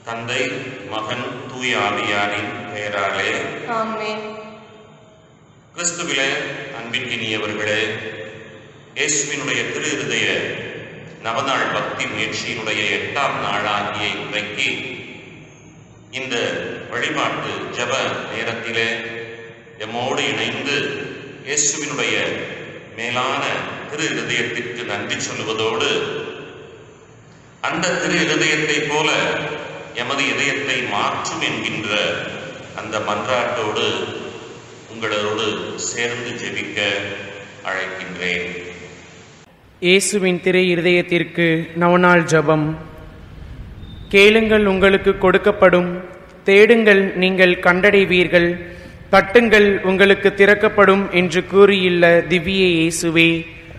தந்தை மகன் தூய ஆவியாரின் பெயராலே ஆமென் கிறிஸ்துவிலே அன்பிற்கினியவர்களே இயேசுவினுடைய திரு இருதய நவநாள் பக்தி முயற்சியினுடைய எட்டாம் நாளாகிய இன்றைக்கு இந்த வழிபாட்டு ஜெப நேரத்திலே எம்மோடு இணைந்து இயேசுவினுடைய மேலான திரு இருதயத்திற்கு நன்றி சொல்லுவதோடு அந்த திரு இருதயத்தை போல எமது இதயத்தை மாற்றும் என்கின்ற அந்த மன்றாட்டோடு உங்களோடு சேர்ந்து ஜெபிக்க அழைக்கின்றேன் இயேசுவின் திரை இருதயத்திற்கு நவநாள் ஜெபம் கேளுங்கள் உங்களுக்கு கொடுக்கப்படும் தேடுங்கள் நீங்கள் கண்டடைவீர்கள் தட்டுங்கள் உங்களுக்கு திறக்கப்படும் என்று கூறியுள்ள திவ்ய இயேசுவே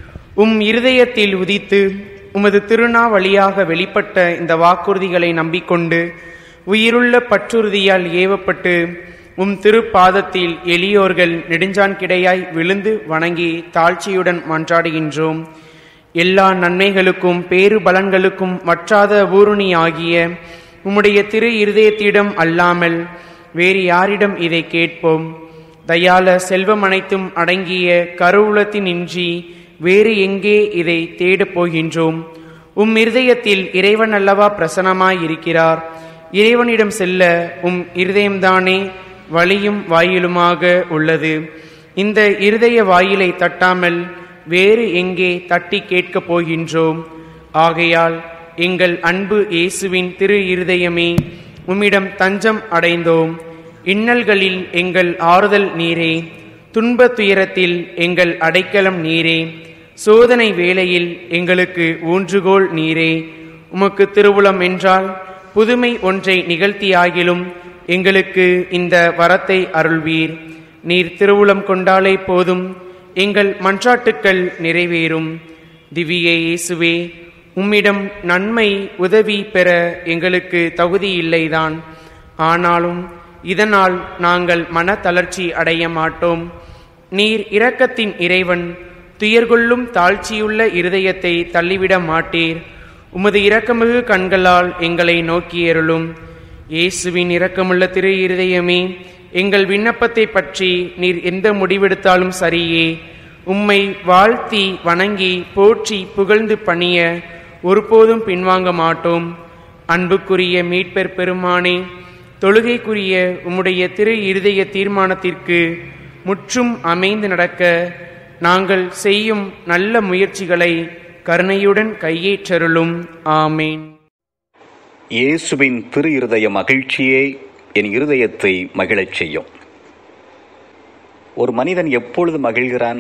உம் இருதயத்தில் உதித்து உமது திருநா வழியாக வெளிப்பட்ட இந்த வாக்குறுதிகளை நம்பிக்கொண்டு உயிருள்ள பற்றுறுதியால் ஏவப்பட்டு உம் திருப்பாதத்தில் எளியோர்கள் நெடுஞ்சான் கிடையாய் விழுந்து வணங்கி தாழ்ச்சியுடன் மன்றாடுகின்றோம் எல்லா நன்மைகளுக்கும் பேறு பலன்களுக்கும் வற்றாத ஊருணி ஆகிய உம்முடைய திரு இருதயத்திடம் அல்லாமல் வேறு யாரிடம் இதை கேட்போம் தயால செல்வம் அனைத்தும் அடங்கிய கருவூலத்தினின்றி வேறு எங்கே இதை தேடப் போகின்றோம் உம் இருதயத்தில் இறைவன் அல்லவா பிரசனமாய் இருக்கிறார் இறைவனிடம் செல்ல உம் இருதயம்தானே வழியும் வாயிலுமாக உள்ளது இந்த இருதய வாயிலை தட்டாமல் வேறு எங்கே தட்டி கேட்கப் போகின்றோம் ஆகையால் எங்கள் அன்பு இயேசுவின் திரு இருதயமே உம்மிடம் தஞ்சம் அடைந்தோம் இன்னல்களில் எங்கள் ஆறுதல் நீரே துன்பத் துயரத்தில் எங்கள் அடைக்கலம் நீரே சோதனை வேளையில் எங்களுக்கு ஊன்றுகோல் நீரே உமக்கு திருவுளம் என்றால் புதுமை ஒன்றை நிகழ்த்தியாகிலும் எங்களுக்கு இந்த வரத்தை அருள்வீர் நீர் திருவுளம் கொண்டாலே போதும் எங்கள் மன்றாட்டுக்கள் நிறைவேறும் திவ்ய இயேசுவே உம்மிடம் நன்மை உதவி பெற எங்களுக்கு தகுதி இல்லைதான் ஆனாலும் இதனால் நாங்கள் மன தளர்ச்சி அடைய மாட்டோம் நீர் இரக்கத்தின் இறைவன் துயர்கொள்ளும் தாழ்ச்சியுள்ள இருதயத்தை தள்ளிவிட மாட்டீர் உமது இரக்கமிகு கண்களால் எங்களை நோக்கியருளும் இயேசுவின் இரக்கமுள்ள திரு இருதயமே எங்கள் விண்ணப்பத்தை பற்றி நீர் எந்த முடிவெடுத்தாலும் சரியே உம்மை வாழ்த்தி வணங்கி போற்றி புகழ்ந்து பணிய ஒருபோதும் பின்வாங்க மாட்டோம் அன்புக்குரிய மீட்பெர் பெருமானே தொழுகைக்குரிய உம்முடைய திரு இருதய தீர்மானத்திற்கு முற்றும் அமைந்து நடக்க நாங்கள் செய்யும் நல்ல முயற்சிகளை கருணையுடன் கையேற்றருளும் ஆமேன் இயேசுவின் திரு இருதய மகிழ்ச்சியே என் இருதயத்தை மகிழச் செய்யும் ஒரு மனிதன் எப்பொழுது மகிழ்கிறான்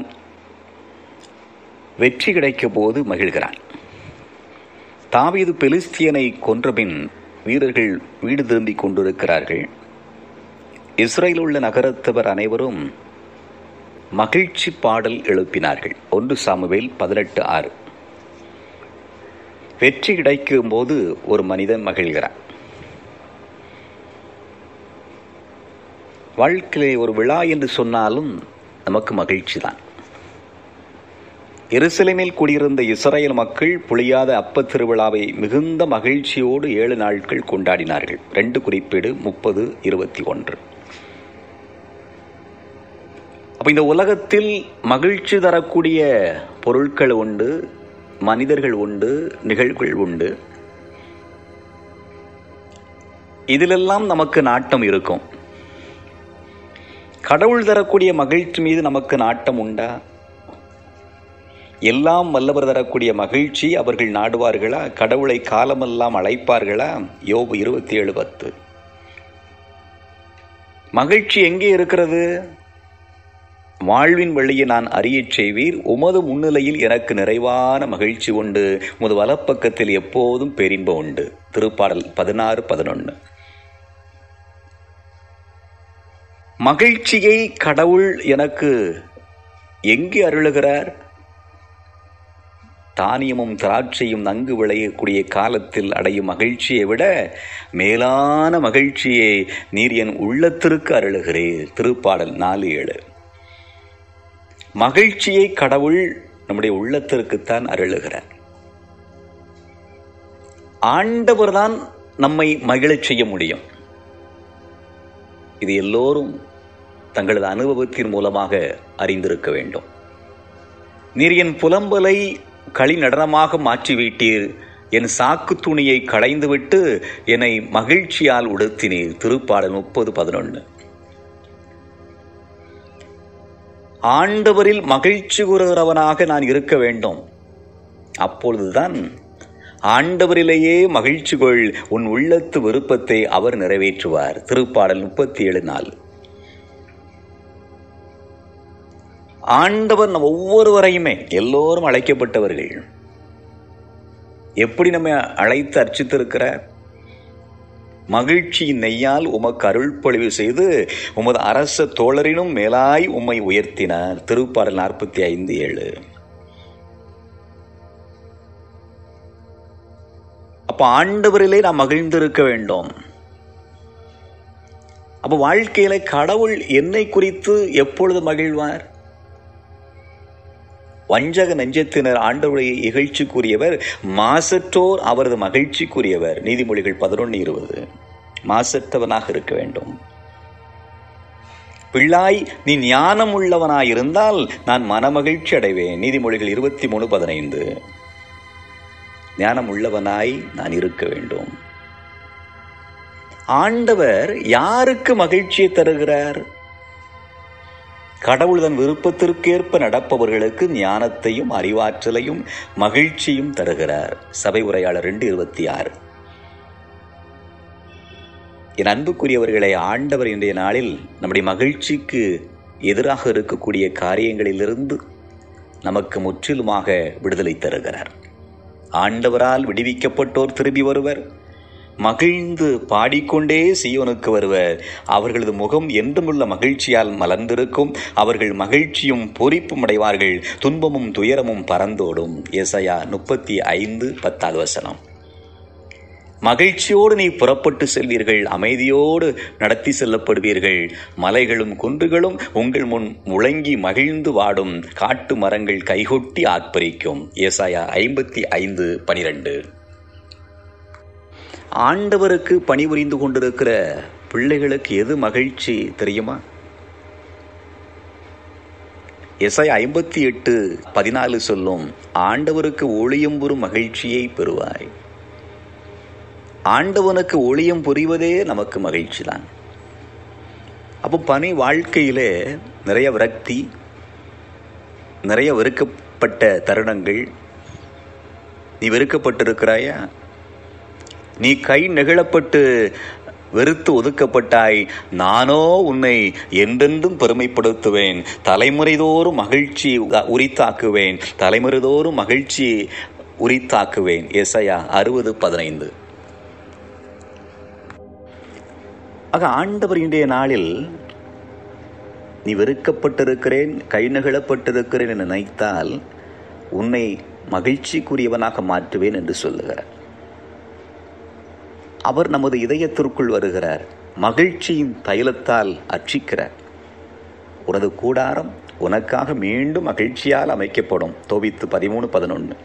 வெற்றி கிடைக்கும் போது மகிழ்கிறான் தாவீது பெலிஸ்தியனை கொன்றபின் வீரர்கள் வீடு திரும்பிக் கொண்டிருக்கிறார்கள் இஸ்ரேல் உள்ள நகரத்தவர் அனைவரும் மகிழ்ச்சி பாடல் எழுப்பினார்கள் ஒன்று சாமுவேல் பதினெட்டு ஆறு வெற்றி கிடைக்கும் போது ஒரு மனிதன் மகிழ்கிறான் வாழ்க்கையிலே ஒரு விழா என்று சொன்னாலும் நமக்கு மகிழ்ச்சி தான் எருசலேமில் குடியிருந்த இஸ்ரேல் மக்கள் புளியாத அப்ப திருவிழாவை மிகுந்த மகிழ்ச்சியோடு ஏழு நாட்கள் கொண்டாடினார்கள் ரெண்டு குறிப்பீடு முப்பது இருபத்தி ஒன்று அப்ப இந்த உலகத்தில் மகிழ்ச்சி தரக்கூடிய பொருட்கள் உண்டு மனிதர்கள் உண்டு நிகழ்வுகள் உண்டு இதிலெல்லாம் நமக்கு நாட்டம் இருக்கும் கடவுள் தரக்கூடிய மகிழ்ச்சி மீது நமக்கு நாட்டம் உண்டா எல்லாம் வல்லவர் தரக்கூடிய மகிழ்ச்சி அவர்கள் நாடுவார்களா கடவுளை காலமெல்லாம் அழைப்பார்களா யோபு இருபத்தி ஏழு பத்து மகிழ்ச்சி எங்கே இருக்கிறது வாழ்வின் வழியை நான் அறியச் செய்வீர் உமது முன்னிலையில் எனக்கு நிறைவான மகிழ்ச்சி உண்டு உமது வலப்பக்கத்தில் எப்போதும் பெரின்பம் உண்டு திருப்பாடல் பதினாறு பதினொன்று மகிழ்ச்சியை கடவுள் எனக்கு எங்கே அருளுகிறார் தானியமும் திராட்சையும் நன்கு விளையக்கூடிய காலத்தில் அடையும் மகிழ்ச்சியை விட மேலான மகிழ்ச்சியை நீர் என் உள்ளத்திற்கு அருளுகிறீர் திருப்பாடல் நாலு ஏழு மகிழ்ச்சியை கடவுள் நம்முடைய உள்ளத்திற்குத்தான் அருளுகிறார் ஆண்டவர்தான் நம்மை மகிழச் செய்ய முடியும் இது எல்லோரும் தங்களது அனுபவத்தின் மூலமாக அறிந்திருக்க வேண்டும் நீர் என் புலம்பலை களி நடனமாக மாற்றிவிட்டீர் என் சாக்கு துணியை களைந்துவிட்டு என்னை மகிழ்ச்சியால் உடுத்தினீர் திருப்பாடல் முப்பது பதினொன்று ஆண்டவரில் மகிழ்ச்சி கூறுகிறவனாக நான் இருக்க வேண்டும் அப்பொழுதுதான் ஆண்டவரிலேயே மகிழ்ச்சி கொள் உன் உள்ளத்து விருப்பத்தை அவர் நிறைவேற்றுவார் திருப்பாடல் முப்பத்தி ஏழு நாள் ஆண்டவர் நம் ஒவ்வொருவரையுமே எல்லோரும் அழைக்கப்பட்டவர்கள் எப்படி நம்ம அழைத்து அர்ச்சித்திருக்கிறார் மகிழ்ச்சியின் நெய்யால் உமக்கு அருள் பொழிவு செய்து உமது அரச தோழரினும் மேலாய் உம்மை உயர்த்தினார் திருப்பாடல் நாற்பத்தி ஐந்து ஏழு அப்ப ஆண்டவரிலே நாம் மகிழ்ந்திருக்க வேண்டும் அப்ப வாழ்க்கையில கடவுள் என்னை குறித்து எப்பொழுது மகிழ்வார் வஞ்சக நெஞ்சத்தினர் ஆண்டவருடைய இகழ்ச்சிக்குரியவர் மாசற்றோர் அவரது மகிழ்ச்சிக்குரியவர் நீதிமொழிகள் பதினொன்று இருபது மாசற்றவனாக இருக்க வேண்டும் பிள்ளாய் நீ ஞானம் உள்ளவனாயிருந்தால் நான் மனமகிழ்ச்சி அடைவேன் நீதிமொழிகள் இருபத்தி மூணு பதினைந்து ஞானம் உள்ளவனாய் நான் இருக்க வேண்டும் ஆண்டவர் யாருக்கு மகிழ்ச்சியை தருகிறார் கடவுள் தன் விருப்பத்திற்கேற்ப நடப்பவர்களுக்கு ஞானத்தையும் அறிவாற்றலையும் மகிழ்ச்சியும் தருகிறார் சபை உரையாளர் ரெண்டு இருபத்தி ஆறு என் அன்புக்குரியவர்களை ஆண்டவர் இன்றைய நாளில் நம்முடைய மகிழ்ச்சிக்கு எதிராக இருக்கக்கூடிய காரியங்களிலிருந்து நமக்கு முற்றிலுமாக விடுதலை தருகிறார் ஆண்டவரால் விடுவிக்கப்பட்டோர் திரும்பி வருவர் மகிழ்ந்து பாடிக்கொண்டே சியோனுக்கு வருவர் அவர்களது முகம் என்றுமுள்ள மகிழ்ச்சியால் மலர்ந்திருக்கும் அவர்கள் மகிழ்ச்சியும் பொறிப்பும் அடைவார்கள் துன்பமும் துயரமும் பறந்தோடும் ஏசையா முப்பத்தி ஐந்து பத்தாவது வசனம் மகிழ்ச்சியோடு நீ புறப்பட்டு செல்வீர்கள் அமைதியோடு நடத்தி செல்லப்படுவீர்கள் மலைகளும் குன்றுகளும் உங்கள் முன் முழங்கி மகிழ்ந்து வாடும் காட்டு மரங்கள் கைகொட்டி ஆர்ப்பரிக்கும் ஏசாயா ஐம்பத்தி ஐந்து பனிரெண்டு ஆண்டவருக்கு பணிபுரிந்து கொண்டிருக்கிற பிள்ளைகளுக்கு எது மகிழ்ச்சி தெரியுமா எஸ்ஐ ஐம்பத்தி எட்டு பதினாலு சொல்லும் ஆண்டவருக்கு ஒளியும் புரும் மகிழ்ச்சியை பெறுவாய் ஆண்டவனுக்கு ஒளியம் புரிவதே நமக்கு மகிழ்ச்சி தான் அப்போ பணி வாழ்க்கையிலே நிறைய விரக்தி நிறைய வெறுக்கப்பட்ட தருணங்கள் நீ வெறுக்கப்பட்டிருக்கிறாயா நீ கை நெகிழப்பட்டு வெறுத்து ஒதுக்கப்பட்டாய் நானோ உன்னை என்றென்றும் பெருமைப்படுத்துவேன் தலைமுறைதோறும் மகிழ்ச்சி உரித்தாக்குவேன் தலைமுறைதோறும் மகிழ்ச்சி உரித்தாக்குவேன் ஏசையா அறுபது பதினைந்து ஆக ஆண்டவர் இன்றைய நாளில் நீ வெறுக்கப்பட்டிருக்கிறேன் கை நெகிழப்பட்டிருக்கிறேன் என்று நினைத்தால் உன்னை மகிழ்ச்சிக்குரியவனாக மாற்றுவேன் என்று சொல்லுகிறார் அவர் நமது இதயத்திற்குள் வருகிறார் மகிழ்ச்சியின் தைலத்தால் அர்ச்சிக்கிறார் உனது கூடாரம் உனக்காக மீண்டும் மகிழ்ச்சியால் அமைக்கப்படும் தோவித்து பதிமூணு பதினொன்று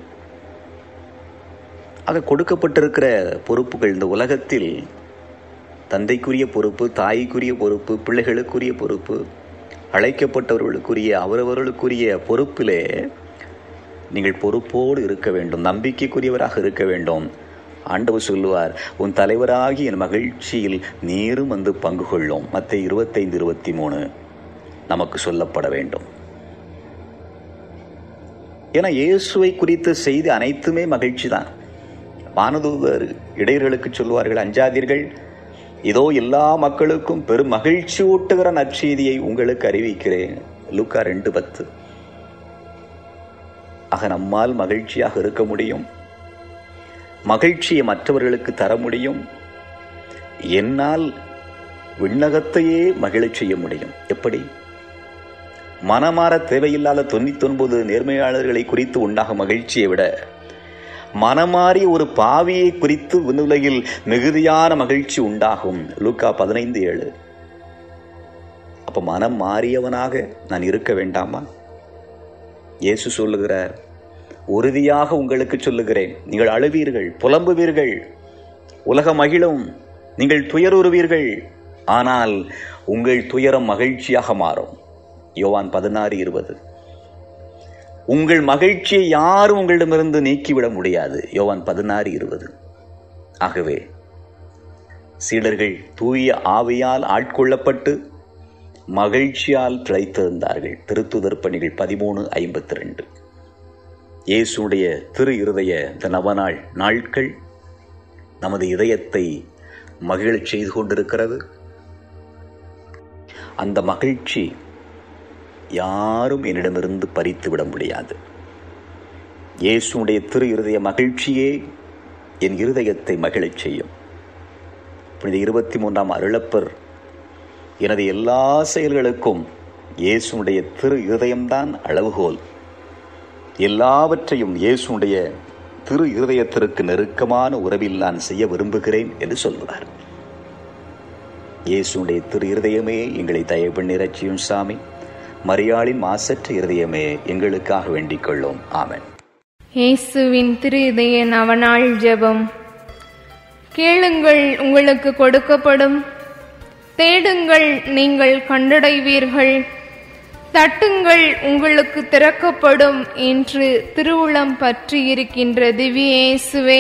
ஆக கொடுக்கப்பட்டிருக்கிற பொறுப்புகள் இந்த உலகத்தில் தந்தைக்குரிய பொறுப்பு தாய்க்குரிய பொறுப்பு பிள்ளைகளுக்குரிய பொறுப்பு அழைக்கப்பட்டவர்களுக்குரிய அவரவர்களுக்குரிய பொறுப்பிலே நீங்கள் பொறுப்போடு இருக்க வேண்டும் நம்பிக்கைக்குரியவராக இருக்க வேண்டும் ஆண்டவர் சொல்லுவார் உன் தலைவராகி என் மகிழ்ச்சியில் நீரும் வந்து பங்கு கொள்ளும் மற்ற இருபத்தைந்து இருபத்தி மூணு நமக்கு சொல்லப்பட வேண்டும் ஏன்னா இயேசுவை குறித்த செய்தி அனைத்துமே மகிழ்ச்சி தான் வானதூதர் இடையர்களுக்கு சொல்வார்கள் அஞ்சாதீர்கள் இதோ எல்லா மக்களுக்கும் பெரும் மகிழ்ச்சி ஊட்டுகிற நற்செய்தியை உங்களுக்கு அறிவிக்கிறேன் லுக்கா ரெண்டு பத்து ஆக நம்மால் மகிழ்ச்சியாக இருக்க முடியும் மகிழ்ச்சியை மற்றவர்களுக்கு தர முடியும் என்னால் விண்ணகத்தையே மகிழச் செய்ய முடியும் எப்படி மனமாற தேவையில்லாத தொண்ணூத்தி ஒன்பது நேர்மையாளர்களை குறித்து உண்டாகும் மகிழ்ச்சியை விட மனமாறி ஒரு பாவியை குறித்து விண்ணுலகில் மிகுதியான மகிழ்ச்சி உண்டாகும் லூக்கா பதினைந்து ஏழு அப்ப மனம் மாறியவனாக நான் இருக்க வேண்டாமா இயேசு சொல்லுகிறார் உறுதியாக உங்களுக்கு சொல்லுகிறேன் நீங்கள் அழுவீர்கள் புலம்புவீர்கள் உலக மகிழும் நீங்கள் துயருறுவீர்கள் ஆனால் உங்கள் துயரம் மகிழ்ச்சியாக மாறும் யோவான் பதினாறு இருபது உங்கள் மகிழ்ச்சியை யாரும் உங்களிடமிருந்து நீக்கிவிட முடியாது யோவான் பதினாறு இருபது ஆகவே சீடர்கள் தூய ஆவியால் ஆட்கொள்ளப்பட்டு மகிழ்ச்சியால் திளைத்திருந்தார்கள் திருத்துதர் பணிகள் பதிமூணு ஐம்பத்தி ரெண்டு இயேசுடைய திரு இருதய இந்த நவநாள் நாட்கள் நமது இதயத்தை மகிழச் செய்து கொண்டிருக்கிறது அந்த மகிழ்ச்சி யாரும் என்னிடமிருந்து பறித்து விட முடியாது இயேசுடைய திரு இருதய மகிழ்ச்சியே என் இருதயத்தை மகிழச் செய்யும் புனித இருபத்தி மூன்றாம் அருளப்பர் எனது எல்லா செயல்களுக்கும் இயேசுடைய திரு இருதயம்தான் அளவுகோல் எல்லாவற்றையும் இயேசுடைய திரு இருதயத்திற்கு நெருக்கமான உறவில் நான் செய்ய விரும்புகிறேன் என்று சொல்கிறார் இயேசுடைய திரு இருதயமே எங்களை தயவு நிறச்சியும் சாமி மரியாளின் மாசற்ற இருதயமே எங்களுக்காக வேண்டிக் கொள்ளும் ஆமென் இயேசுவின் திரு இதய நவநாள் ஜெபம் கேளுங்கள் உங்களுக்கு கொடுக்கப்படும் தேடுங்கள் நீங்கள் கண்டடைவீர்கள் தட்டுங்கள் உங்களுக்கு திறக்கப்படும் என்று திருவுளம் பற்றி இருக்கின்ற திவ்ய இயேசுவே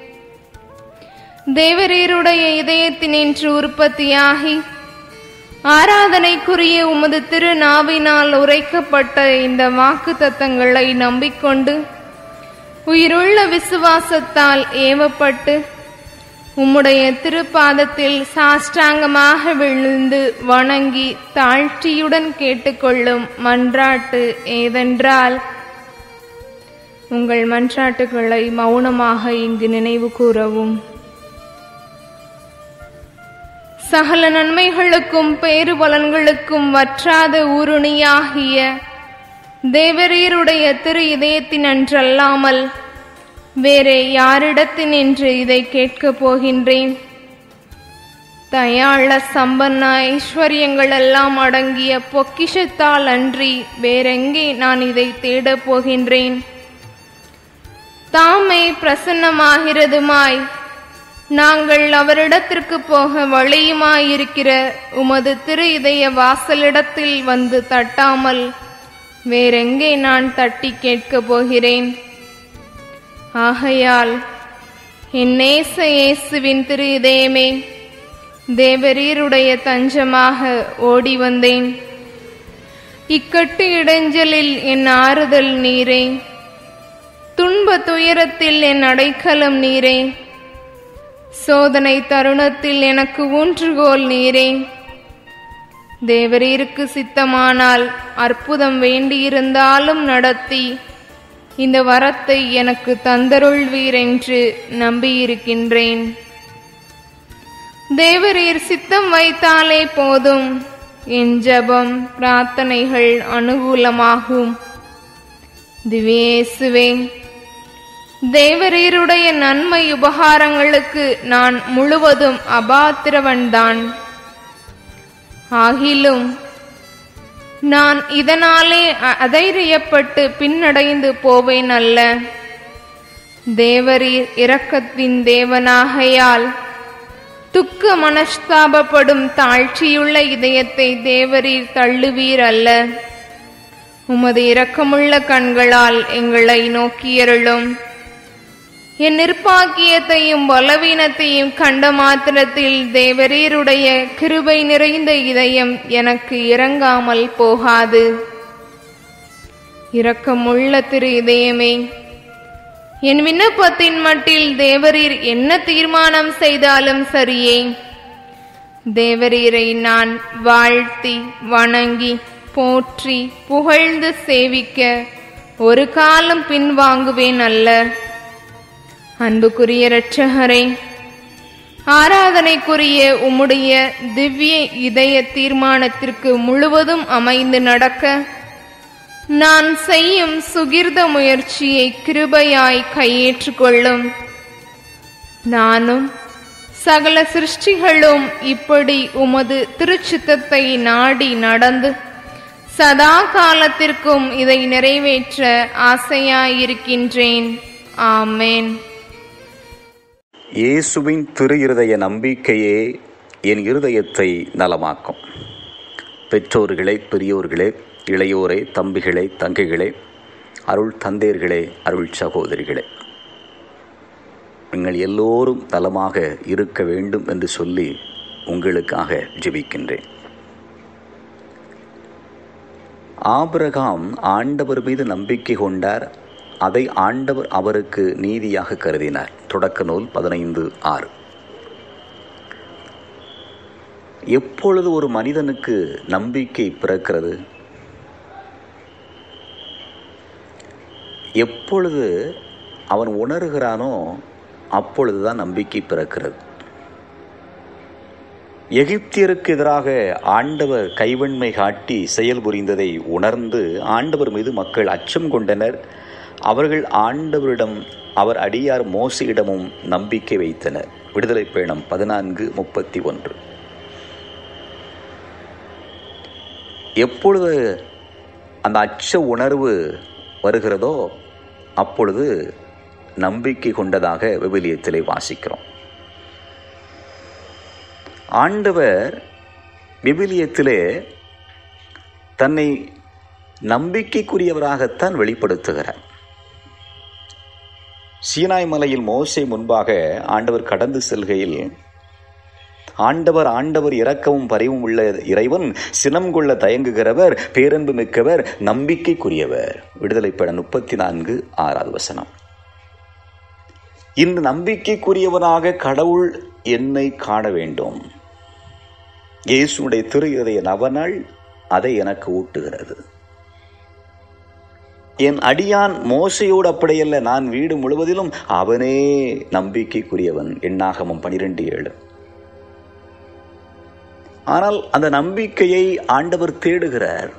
தேவரீருடைய இதயத்தினின்று உற்பத்தியாகி ஆராதனைக்குரிய உமது திருநாவினால் உரைக்கப்பட்ட இந்த வாக்கு தத்தங்களை நம்பிக்கொண்டு உயிருள்ள விசுவாசத்தால் ஏவப்பட்டு உம்முடைய திருப்பாதத்தில் சாஷ்டாங்கமாக விழுந்து வணங்கி தாழ்ச்சியுடன் கேட்டுக்கொள்ளும் மன்றாட்டு ஏதென்றால் உங்கள் மன்றாட்டுகளை மௌனமாக இங்கு நினைவு கூறவும் சகல நன்மைகளுக்கும் பேருபலன்களுக்கும் வற்றாத ஊருணியாகிய தேவரீருடைய திரு இதயத்தினன்றல்லாமல் வேறே யாரிடத்தினின்று இதை கேட்கப் போகின்றேன் தயாள சம்பன்ன ஐஸ்வர்யங்கள் எல்லாம் அடங்கிய பொக்கிஷத்தால் அன்றி வேறெங்கே நான் இதை தேடப் போகின்றேன் தாமே பிரசன்னமாகிறதுமாய் நாங்கள் அவரிடத்திற்கு போக வழியுமாயிருக்கிற உமது திரு இதய வாசலிடத்தில் வந்து தட்டாமல் வேறெங்கே நான் தட்டி கேட்கப் போகிறேன் ஆகையால் என் நேச இயேசுவின் திரு இதயமே தேவரீருடைய தஞ்சமாக ஓடி வந்தேன் இக்கட்டு இடைஞ்சலில் என் ஆறுதல் நீரே துன்ப துயரத்தில் என் அடைக்கலம் நீரே சோதனை தருணத்தில் எனக்கு ஊன்றுகோல் நீரே தேவரீருக்கு சித்தமானால் அற்புதம் வேண்டியிருந்தாலும் நடத்தி இந்த வரத்தை எனக்கு தந்தருள்வீர் என்று நம்பியிருக்கின்றேன் தேவரீர் சித்தம் வைத்தாலே போதும் என் ஜபம் பிரார்த்தனைகள் அனுகூலமாகும் திவ்யேசுவே தேவரீருடைய நன்மை உபகாரங்களுக்கு நான் முழுவதும் அபாத்திரவன்தான் ஆகிலும் நான் இதனாலே அ- அதைரியப்பட்டு பின்னடைந்து போவேன் அல்ல தேவரீர் இரக்கத்தின் தேவனாகையால் துக்க மனஸ்தாபப்படும் தாழ்ச்சியுள்ள இதயத்தை தேவரீர் தள்ளுவீர் அல்ல உமது இரக்கமுள்ள கண்களால் எங்களை நோக்கியருளும் என் நிர்பாக்கியத்தையும் பலவீனத்தையும் கண்ட மாத்திரத்தில் தேவரீருடைய கிருபை நிறைந்த இதயம் எனக்கு இறங்காமல் போகாது இரக்கமுள்ள திரு இதயமே என் விண்ணப்பத்தின் மட்டில் தேவரீர் என்ன தீர்மானம் செய்தாலும் சரியே தேவரீரை நான் வாழ்த்தி வணங்கி போற்றி புகழ்ந்து சேவிக்க ஒரு காலம் பின்வாங்குவேன் அல்ல அன்புக்குரிய இரட்சகரே ஆராதனைக்குரிய உம்முடைய திவ்ய இதய தீர்மானத்திற்கு முழுவதும் அமைந்து நடக்க நான் செய்யும் சுகிர்த முயற்சியை கிருபையாய் கையேற்றுக்கொள்ளும் நானும் சகல சிருஷ்டிகளும் இப்படி உமது திருச்சித்தத்தை நாடி நடந்து சதா காலத்திற்கும் இதை நிறைவேற்ற ஆசையாயிருக்கின்றேன் ஆமேன் இயேசுவின் திரு இருதய நம்பிக்கையே என் இருதயத்தை நலமாக்கும் பெற்றோர்களே பெரியோர்களே இளையோரே தம்பிகளே தங்கைகளே அருள் தந்தையர்களே அருள் சகோதரிகளே நீங்கள் எல்லோரும் நலமாக இருக்க வேண்டும் என்று சொல்லி உங்களுக்காக ஜெபிக்கின்றேன் ஆபிரகாம் ஆண்டவர் மீது நம்பிக்கை கொண்டார் அதை ஆண்டவர் அவருக்கு நீதியாக கருதினார் தொடக்க நூல் பதினைந்து ஆறு எப்பொழுது ஒரு மனிதனுக்கு நம்பிக்கை பிறக்கிறது எப்பொழுது அவன் உணர்கிறானோ அப்பொழுதுதான் நம்பிக்கை பிறக்கிறது எகிப்தியருக்கு எதிராக ஆண்டவர் கைவன்மை காட்டி செயல் புரிந்ததை உணர்ந்து ஆண்டவர் மீது மக்கள் அச்சம் கொண்டனர் அவர்கள் ஆண்டவரிடம் அவர் அடியார் மோசையிடமும் நம்பிக்கை வைத்தனர் விடுதலை பயணம் பதினான்கு முப்பத்தி ஒன்று எப்பொழுது அந்த அச்ச உணர்வு வருகிறதோ அப்பொழுது நம்பிக்கை கொண்டதாக விவிலியத்திலே வாசிக்கிறோம் ஆண்டவர் விவிலியத்திலே தன்னை நம்பிக்கைக்குரியவராகத்தான் வெளிப்படுத்துகிறார் சீனாய் மலையில் மோசை முன்பாக ஆண்டவர் கடந்து செல்கையில் ஆண்டவர் ஆண்டவர் இரக்கமும் பரிவும் உள்ள இறைவன் சினம் கொள்ள தயங்குகிறவர் பேரன்பு மிக்கவர் நம்பிக்கைக்குரியவர் விடுதலை பட முப்பத்தி நான்கு ஆறாவது வசனம் இந்த நம்பிக்கைக்குரியவனாக கடவுள் என்னை காண வேண்டும் இயேசுடைய திரு இதய நவநாள் அதை எனக்கு ஊட்டுகிறது என் அடியான் மோசையோடு அப்படியல்ல நான் வீடு முழுவதிலும் அவனே நம்பிக்கைக்குரியவன் எண்ணாகமம் பனிரெண்டு ஏழு ஆனால் அந்த நம்பிக்கையை ஆண்டவர் தேடுகிறார்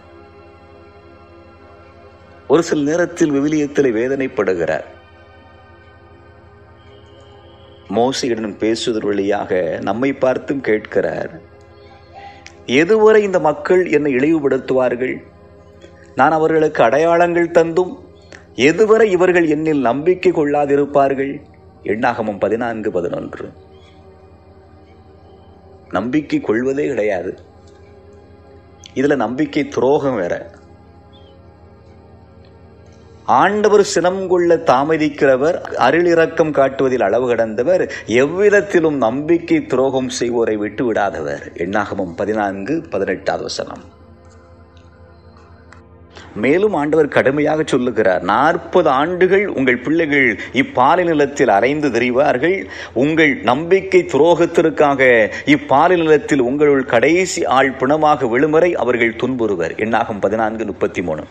ஒரு சில நேரத்தில் விவிலியத்தில் வேதனைப்படுகிறார் மோசையுடன் பேசுவதன் வழியாக நம்மை பார்த்தும் கேட்கிறார் எதுவரை இந்த மக்கள் என்னை இழிவுபடுத்துவார்கள் நான் அவர்களுக்கு அடையாளங்கள் தந்தும் எதுவரை இவர்கள் என்னில் நம்பிக்கை கொள்ளாதிருப்பார்கள் எண்ணாகமம் பதினான்கு பதினொன்று நம்பிக்கை கொள்வதே கிடையாது இதுல நம்பிக்கை துரோகம் வேற ஆண்டவர் சினம் கொள்ள தாமதிக்கிறவர் அருளிறக்கம் காட்டுவதில் அளவு கடந்தவர் எவ்விதத்திலும் நம்பிக்கை துரோகம் செய்வோரை விட்டு விடாதவர் எண்ணாகமம் பதினான்கு பதினெட்டாவது வசனம் மேலும் ஆண்டவர் கடுமையாக சொல்லுகிறார் நாற்பது ஆண்டுகள் உங்கள் பிள்ளைகள் இப்பாலை நிலத்தில் அலைந்து திரிவார்கள் உங்கள் நம்பிக்கை துரோகத்திற்காக இப்பாலை நிலத்தில் உங்களுள் கடைசி ஆள் பிணமாக விழுமறை அவர்கள் துன்புறுவர் எண்ணாகும் பதினான்கு முப்பத்தி மூணு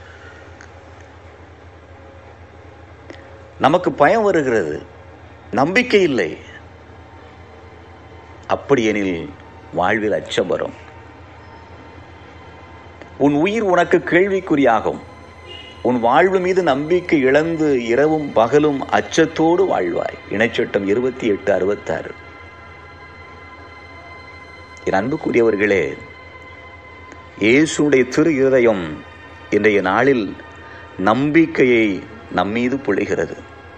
நமக்கு பயம் வருகிறது நம்பிக்கை இல்லை அப்படியெனில் வாழ்வில் அச்சம் வரும் உன் உயிர் உனக்கு கேள்விக்குறியாகும் உன் வாழ்வு மீது நம்பிக்கை இழந்து இரவும் பகலும் அச்சத்தோடு வாழ்வாய் இணைச்சட்டம் இருபத்தி எட்டு அறுபத்தாறு என் அன்புக்குரியவர்களே இயேசுடைய திரு இருதயம் இன்றைய நாளில் நம்பிக்கையை நம்மீது பொழிகிறது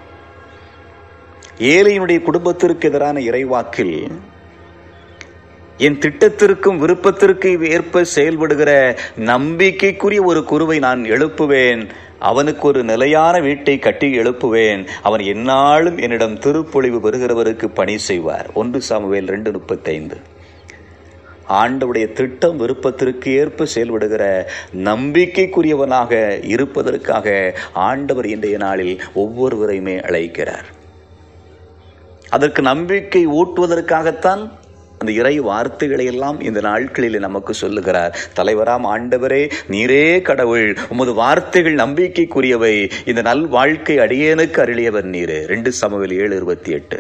ஏழையினுடைய குடும்பத்திற்கு எதிரான இறைவாக்கில் என் திட்டத்திற்கும் விருப்பத்திற்கு ஏற்ப செயல்படுகிற நம்பிக்கைக்குரிய ஒரு குருவை நான் எழுப்புவேன் அவனுக்கு ஒரு நிலையான வீட்டை கட்டி எழுப்புவேன் அவன் எந்நாளும் என்னிடம் திருப்பொழிவு பெறுகிறவருக்கு பணி செய்வார் ஒன்று சாமுவேல் ரெண்டு முப்பத்தைந்து ஆண்டவுடைய திட்டம் விருப்பத்திற்கு ஏற்ப செயல்படுகிற நம்பிக்கைக்குரியவனாக இருப்பதற்காக ஆண்டவர் இன்றைய நாளில் ஒவ்வொருவரையுமே அழைக்கிறார் அதற்கு நம்பிக்கை ஊட்டுவதற்காகத்தான் அந்த இறை வார்த்தைகளை எல்லாம் இந்த நாட்களில் நமக்கு சொல்லுகிறார் தலைவராம் ஆண்டவரே நீரே கடவுள் உமது வார்த்தைகள் நம்பிக்கைக்குரியவை இந்த நல் வாழ்க்கை அடியேனுக்கு அருளியவர் நீரே ரெண்டு சமவெளி ஏழு இருபத்தி எட்டு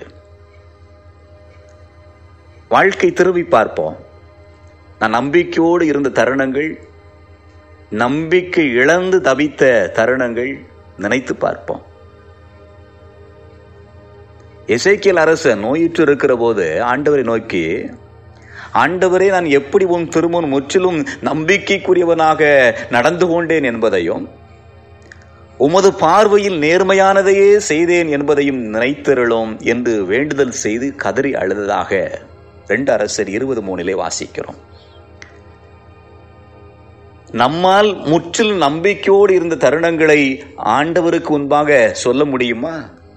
வாழ்க்கை திரும்பி பார்ப்போம் நான் நம்பிக்கையோடு இருந்த தருணங்கள் நம்பிக்கை இழந்து தவித்த தருணங்கள் நினைத்து பார்ப்போம் எசைக்கியல் அரசன் நோயுற்று இருக்கிற போது ஆண்டவரை நோக்கி ஆண்டவரே நான் எப்படி உன் திருமுன் முற்றிலும் நம்பிக்கைக்குரியவனாக நடந்து கொண்டேன் என்பதையும் உமது பார்வையில் நேர்மையானதையே செய்தேன் என்பதையும் நினைத்தருளோம் என்று வேண்டுதல் செய்து கதறி அழுததாக ரெண்டு அரசர் இருபது மூணிலே வாசிக்கிறோம் நம்மால் முற்றில் நம்பிக்கையோடு இருந்த தருணங்களை ஆண்டவருக்கு முன்பாக சொல்ல முடியுமா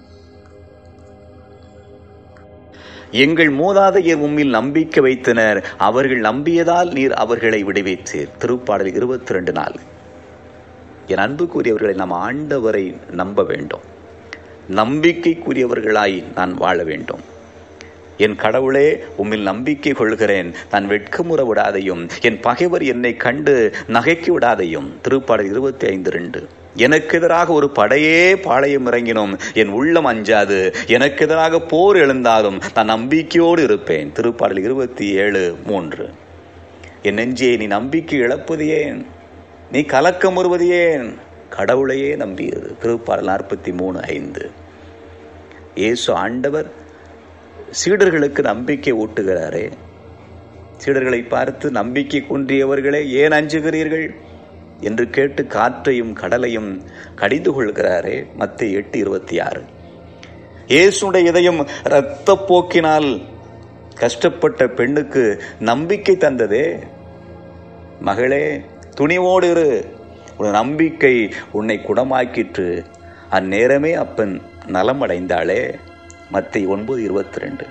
எங்கள் மூதாதையர் உம்மில் நம்பிக்கை வைத்தனர் அவர்கள் நம்பியதால் நீர் அவர்களை விடுவித்தீர் திருப்பாடல் இருபத்தி ரெண்டு நாள் என் அன்புக்குரியவர்களை நாம் ஆண்டவரை நம்ப வேண்டும் நம்பிக்கைக்குரியவர்களாய் நான் வாழ வேண்டும் என் கடவுளே உம்மில் நம்பிக்கை கொள்கிறேன் நான் வெட்கமுற விடாதையும் என் பகைவர் என்னை கண்டு நகைக்கு விடாதையும் திருப்பாடல் இருபத்தி ஐந்து ரெண்டு எனக்கு எதிராக ஒரு படையே பாளையம் இறங்கினோம் என் உள்ளம் அஞ்சாது எனக்கு எதிராக போர் எழுந்தாலும் நான் நம்பிக்கையோடு இருப்பேன் திருப்பாடல் இருபத்தி ஏழு மூன்று என் நெஞ்சே நீ நம்பிக்கை இழப்பது ஏன் நீ கலக்கம் வருவது ஏன் கடவுளையே நம்பியது திருப்பாடல் நாற்பத்தி மூணு ஐந்து இயேசு ஆண்டவர் சீடர்களுக்கு நம்பிக்கை ஊட்டுகிறாரே சீடர்களை பார்த்து நம்பிக்கை குன்றியவர்களே ஏன் அஞ்சுகிறீர்கள் என்று கேட்டு காற்றையும் கடலையும் கடிந்து கொள்கிறாரே மத்திய எட்டு இருபத்தி ஆறு இயேசுடைய இதயம் இரத்த போக்கினால் கஷ்டப்பட்ட பெண்ணுக்கு நம்பிக்கை தந்ததே மகளே துணிவோடு இரு உன் நம்பிக்கை உன்னை குணமாக்கிற்று அந்நேரமே அப்பன் நலம் அடைந்தாளே மத்தை ஒன்பது இருபத்தி ரெண்டு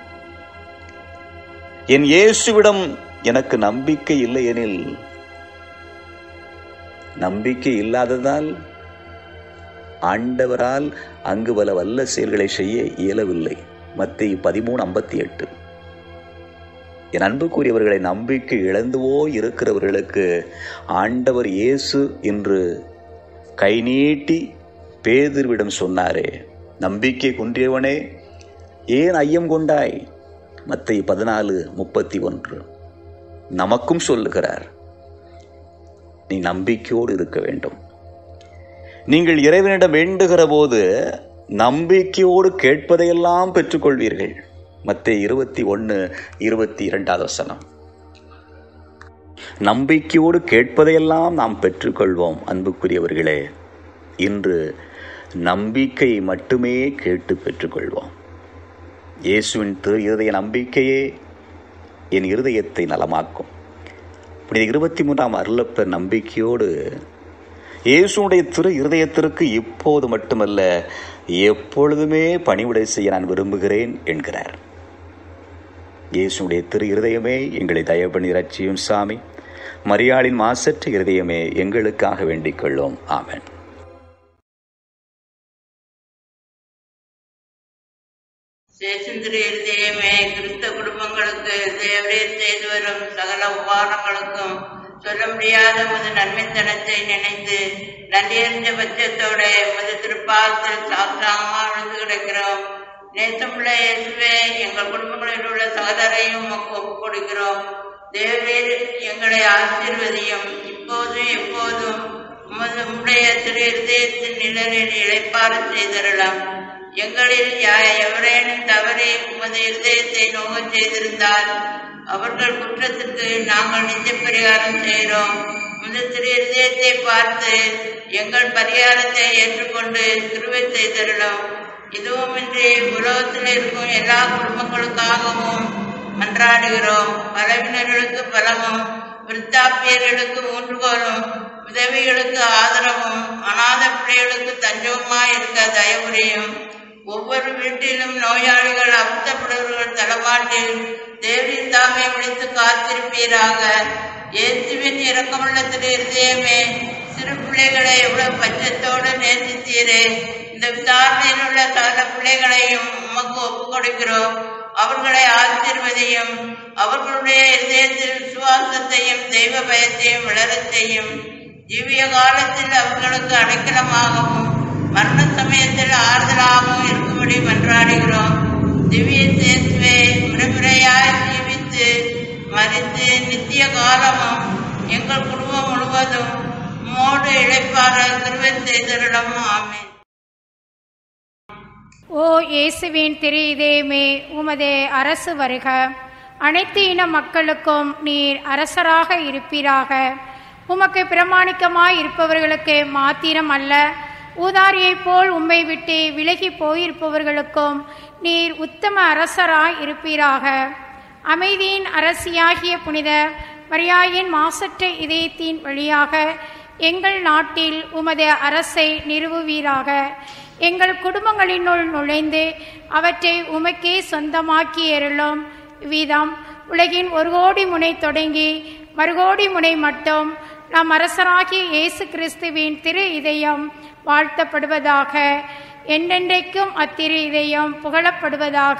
என் இயேசுவிடம் எனக்கு நம்பிக்கை இல்லை எனில் நம்பிக்கை இல்லாததால் ஆண்டவரால் அங்கு பல வல்ல செயல்களை செய்ய இயலவில்லை மத்திய பதிமூணு ஐம்பத்தி எட்டு என் அன்புக்குரியவர்களை நம்பிக்கை இழந்துவோ இருக்கிறவர்களுக்கு ஆண்டவர் இயேசு என்று கை நீட்டி பேதிர்விடம் சொன்னாரே நம்பிக்கை குன்றியவனே ஏன் ஐயம் கொண்டாய் மத்தை பதினாலு முப்பத்தி ஒன்று நமக்கும் சொல்லுகிறார் நீ நம்பிக்கையோடு இருக்க வேண்டும் நீங்கள் இறைவனிடம் வேண்டுகிற போது நம்பிக்கையோடு கேட்பதையெல்லாம் பெற்றுக்கொள்வீர்கள் மத்திய இருபத்தி ஒன்று இருபத்தி இரண்டாவது வசனம் நம்பிக்கையோடு கேட்பதையெல்லாம் நாம் பெற்றுக்கொள்வோம் அன்புக்குரியவர்களே இன்று நம்பிக்கையை மட்டுமே கேட்டு பெற்றுக்கொள்வோம் இயேசுவின் திரு இருதய நம்பிக்கையே என் இருதயத்தை நலமாக்கும் புனித இருபத்தி மூன்றாம் அருளப்ப நம்பிக்கையோடு இயேசுடைய திரு இருதயத்திற்கு இப்போது மட்டுமல்ல எப்பொழுதுமே பணிவிடை செய்ய நான் விரும்புகிறேன் என்கிறார் இயேசுடைய திரு இருதயமே எங்களை தயவு பண்ணி ரட்சியும் சாமி மரியாளின் மாசற்ற இருதயமே எங்களுக்காக வேண்டிக் கொள்ளும் ஆமென் சேசுந்திரி இருதயமே கிறிஸ்த குடும்பங்களுக்கு தேவரீர் செய்து வரும் சகல உபகாரங்களுக்கும் சொல்ல முடியாத முது நன்மைத்தனத்தை நினைத்து நன்றியறிஞ்ச பட்சத்தோட முது திருப்பாசல் சாஸ்திரமா விழுந்து கிடக்கிறோம் நேசமுள்ள இயேசுவே எங்கள் குடும்பங்களில் உள்ள சகோதரையும் உமக்கு ஒப்புக் கொடுக்கிறோம் தேவரீர் எங்களை ஆசீர்வதியும் இப்போதும் எப்போதும் உமது உம்முடைய திரு இருதயத்தின் நிழலில் இழைப்பார செய்தரலாம் எங்களில் யா- எவரேனும் தவறி உமது இருதயத்தை நோகச் செய்திருந்தால் அவர்கள் குற்றத்திற்கு நாங்கள் நிஜ பரிகாரம் செய்கிறோம் உமது திரு இருதயத்தை பார்த்து எங்கள் பரிகாரத்தை ஏற்றுக்கொண்டு கிருபை செய்தருளும் இதுவுமின்றி உலகத்தில் இருக்கும் எல்லா குடும்பங்களுக்காகவும் மன்றாடுகிறோம் பலவினர்களுக்கு பலமும் விருத்தாப்பியர்களுக்கு ஊன்றுகோலும் உதவிகளுக்கு ஆதரவும் அநாத பிள்ளைகளுக்கு தஞ்சவுமாய் இருக்க தயவுரையும் ஒவ்வொரு வீட்டிலும் நோயாளிகள் அப்தப்படுவர்கள் தளபாட்டில் தேவரின் தாமே விழித்து காத்திருப்பீராக இயேசுவின் இரக்கமுள்ள திரு இருதயமே சிறு பிள்ளைகளை எவ்வளவு பட்சத்தோடு நேசித்தீரே இந்த விசாரணையில் உள்ள சகல பிள்ளைகளையும் உமக்கு ஒப்புக் கொடுக்கிறோம் அவர்களை ஆசீர்வதியும் அவர்களுடைய இதயத்தில் விசுவாசத்தையும் தெய்வ பயத்தையும் வளரச் செய்யும் ஜீவிய காலத்தில் அவர்களுக்கு அடைக்கலமாகவும் மரண சமயத்தில் ஆறுதலாகவும் இருக்கும்படி மன்றாடுகிறோம் திவ்ய சேசுவே முறைமுறையாய் ஜீவித்து மறித்து நித்திய காலமும் எங்கள் குடும்பம் முழுவதும் மோடு இழைப்பார கிருபை செய்தரிடம் ஆமென் ஓ இயேசுவின் திரு இதயமே உமது அரசு வருக அனைத்து இன மக்களுக்கும் நீர் அரசராக இருப்பீராக உமக்கு பிரமாணிக்கமாய் இருப்பவர்களுக்கு மாத்திரம் அல்ல ஊதாரியைப் போல் உம்மை விட்டு விலகி போயிருப்பவர்களுக்கும் நீர் உத்தம அரசராய் இருப்பீராக அமைதியின் அரசியாகிய புனித மரியாயின் மாசற்ற இதயத்தின் வழியாக எங்கள் நாட்டில் உமது அரசை நிறுவுவீராக எங்கள் குடும்பங்களினுள் நுழைந்து அவற்றை உமக்கே சொந்தமாக்கி எருளும் வீதம் உலகின் ஒரு கோடி முனை தொடங்கி மறுகோடி முனை மட்டும் நம் அரசராகிய இயேசு கிறிஸ்துவின் திரு இதயம் வாழ்த்தப்படுவதாக என்றென்றைக்கும் அத்திரு இதயம் புகழப்படுவதாக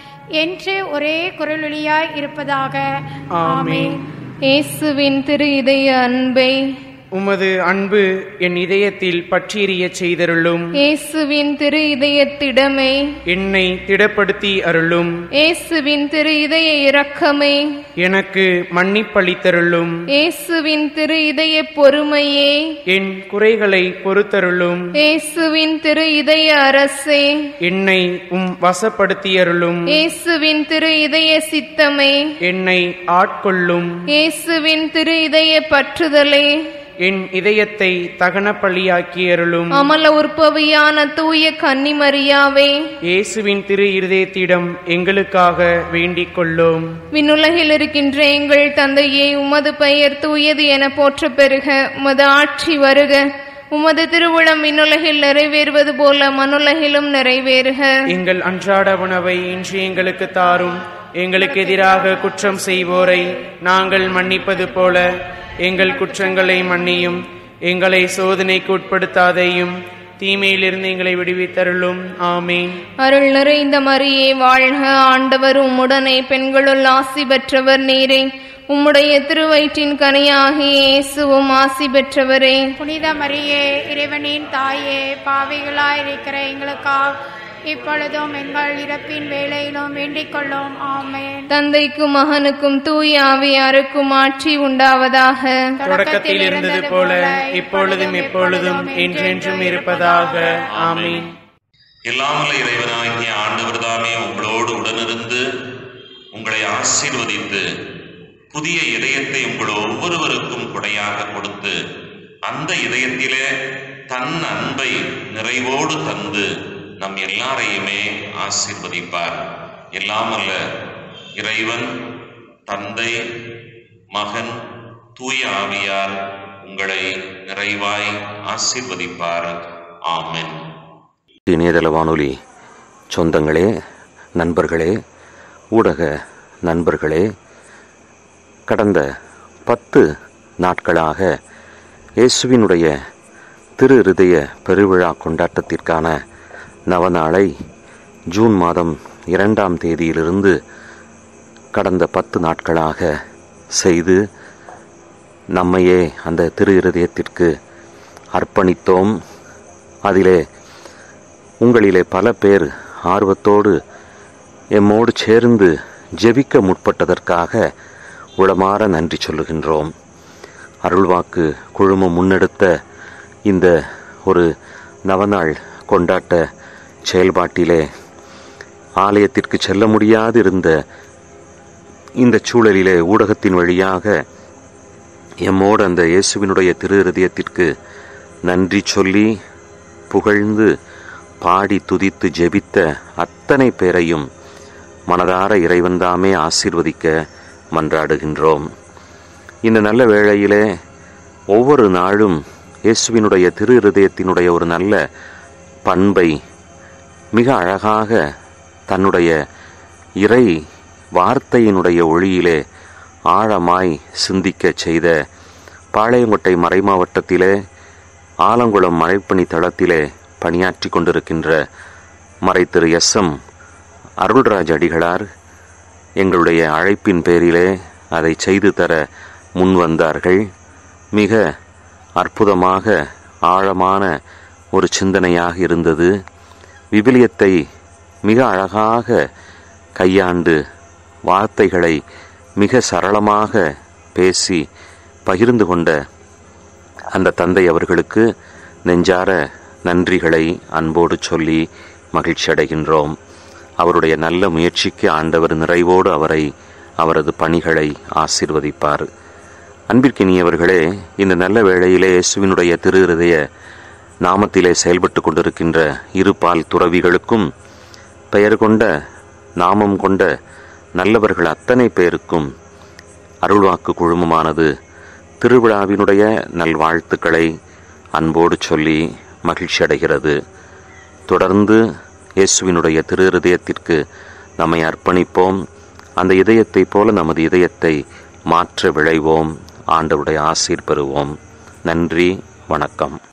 என்று ஒரே குரலொலியாய் இருப்பதாக ஆமென் இயேசுவின் திரு இதய அன்பை உமது அன்பு என் இதயத்தில் பற்றியெறியச் செய்தருளும் இயேசுவின் திரு இதயத்திடமே என்னை திடப்படுத்தி அருளும் இயேசுவின் திரு இதய இரக்கமே எனக்கு மன்னிப்பளித்தருளும் இயேசுவின் திரு இதய பொறுமையே என் குறைகளை பொறுத்தருளும் இயேசுவின் திரு இதய அரசே என்னை உம் வசப்படுத்தியருளும் இயேசுவின் திரு இதய சித்தமே என்னை ஆட்கொள்ளும் இயேசுவின் திரு இதய பற்றுதலே என் இதயத்தை தகன பள்ளியாக்கியருளும் அமல உற்பவியான தூய கன்னிமரியாவே இயேசுவின் திரு இருதயத்திடம் எங்களுக்காக வேண்டிக் கொள்ளும் விண்ணுலகில் இருக்கின்ற எங்கள் தந்தையே உமது பெயர் தூயது என போற்ற பெருக உமது ஆட்சி வருக உமது திருவுளம் விண்ணுலகில் நிறைவேறுவது போல மனுலகிலும் நிறைவேறுக எங்கள் அன்றாட உணவை இன்று எங்களுக்கு தாரும் எங்களுக்கு எதிராக குற்றம் செய்வோரை நாங்கள் மன்னிப்பது போல எங்கள் குற்றங்களை மன்னியும் எங்களை சோதனைக்கு உட்படுத்தாதேயும் தீமையிலிருந்து எங்களை விடுவித்தருளும் ஆமீன் அருள் நிறைந்த மரியே வாழ்க ஆண்டவர் உம்முடனே பெண்களுள் ஆசி பெற்றவர் நீரே உம்முடைய திருவயிற்றின் கனியாகிய இயேசுவும் ஆசி பெற்றவரே புனித மரியே இறைவனின் தாயே பாவிகளாயிருக்கிற எங்களுக்காக இப்பொழுதும் எங்கள் இறப்பின் வேலையிலும் வேண்டிக் கொள்ளும் ஆமென் தந்தைக்கும் மகனுக்கும் தூய ஆவியாருக்கும் ஆட்சி உண்டாவதாக தொடக்கத்தில் இருந்தது போல இப்பொழுதும் எப்பொழுதும் என்றென்றும் இருப்பதாக ஆமீன் எல்லாமல்ல இறைவனாகிய ஆண்டவர் தாமே உங்களோடு உடனிருந்து உங்களை ஆசீர்வதித்து புதிய இதயத்தை உங்கள் ஒவ்வொருவருக்கும் கொடையாக கொடுத்து அந்த இதயத்திலே தன் அன்பை நிறைவோடு தந்து நம் எல்லாரையுமே ஆசீர்வதிப்பார் எல்லாமல்ல இறைவன் தந்தை மகன் தூய ஆவியார் உங்களை நிறைவாய் ஆசீர்வதிப்பார் ஆமென் இணையதள வானொலி சொந்தங்களே நண்பர்களே ஊடக நண்பர்களே கடந்த பத்து நாட்களாக இயேசுவினுடைய திரு இருதய பெருவிழா கொண்டாட்டத்திற்கான நவநாளை ஜூன் மாதம் இரண்டாம் தேதியிலிருந்து கடந்த பத்து நாட்களாக செய்து நம்மையே அந்த திரு இருதயத்திற்கு அர்ப்பணித்தோம் அதிலே உங்களிலே பல பேர் ஆர்வத்தோடு எம்மோடு சேர்ந்து ஜெபிக்க முற்பட்டதற்காக உளமாற நன்றி சொல்லுகின்றோம் அருள்வாக்கு குழுமம் முன்னெடுத்த இந்த ஒரு நவநாள் கொண்டாட்ட செயல்பாட்டிலே ஆலயத்திற்கு செல்ல முடியாது இருந்த இந்த சூழலிலே ஊடகத்தின் வழியாக எம்மோடு அந்த இயேசுவினுடைய திரு இருதயத்திற்கு நன்றி சொல்லி புகழ்ந்து பாடி துதித்து ஜெபித்த அத்தனை பேரையும் மனதார இறைவன்தாமே ஆசீர்வதிக்க மன்றாடுகின்றோம் இந்த நல்ல வேளையிலே ஒவ்வொரு நாளும் இயேசுவினுடைய திரு இருதயத்தினுடைய ஒரு நல்ல பண்பை மிக அழகாக தன்னுடைய இறை வார்த்தையினுடைய ஒளியிலே ஆழமாய் சிந்திக்கச் செய்த பாளையங்கோட்டை மறைமாவட்டத்திலே ஆலங்குளம் மழைப்பணி தளத்திலே பணியாற்றி கொண்டிருக்கின்ற மறை திரு எஸ் எம் அருள்ராஜ் அடிகளார் எங்களுடைய அழைப்பின் பேரிலே அதை செய்து தர முன் வந்தார்கள் மிக அற்புதமாக ஆழமான ஒரு சிந்தனையாக இருந்தது விவிலியத்தை மிக அழகாக கையாண்டு வார்த்தைகளை மிக சரளமாக பேசி பகிர்ந்து கொண்ட அந்த தந்தை அவர்களுக்கு நெஞ்சார நன்றிகளை அன்போடு சொல்லி மகிழ்ச்சி அடைகின்றோம் அவருடைய நல்ல முயற்சிக்கு ஆண்டவர் நிறைவோடு அவரை அவரது பணிகளை ஆசீர்வதிப்பார் அன்பிற்கினியவர்களே இந்த நல்ல வேளையிலே இயேசுவினுடைய திரு இருதய நாமத்திலே செயல்பட்டு கொண்டிருக்கின்ற இருபால் துறவிகளுக்கும் பெயர் கொண்ட நாமம் கொண்ட நல்லவர்கள் அத்தனை பேருக்கும் அருள்வாக்கு குழுமமானது திருவிழாவினுடைய நல்வாழ்த்துக்களை அன்போடு சொல்லி மகிழ்ச்சி அடைகிறது தொடர்ந்து இயேசுவினுடைய திரு இருதயத்திற்கு நம்மை அர்ப்பணிப்போம் அந்த இதயத்தைப் போல நமது இதயத்தை மாற்ற விளைவோம் ஆண்டவருடைய ஆசீர் பெறுவோம் நன்றி வணக்கம்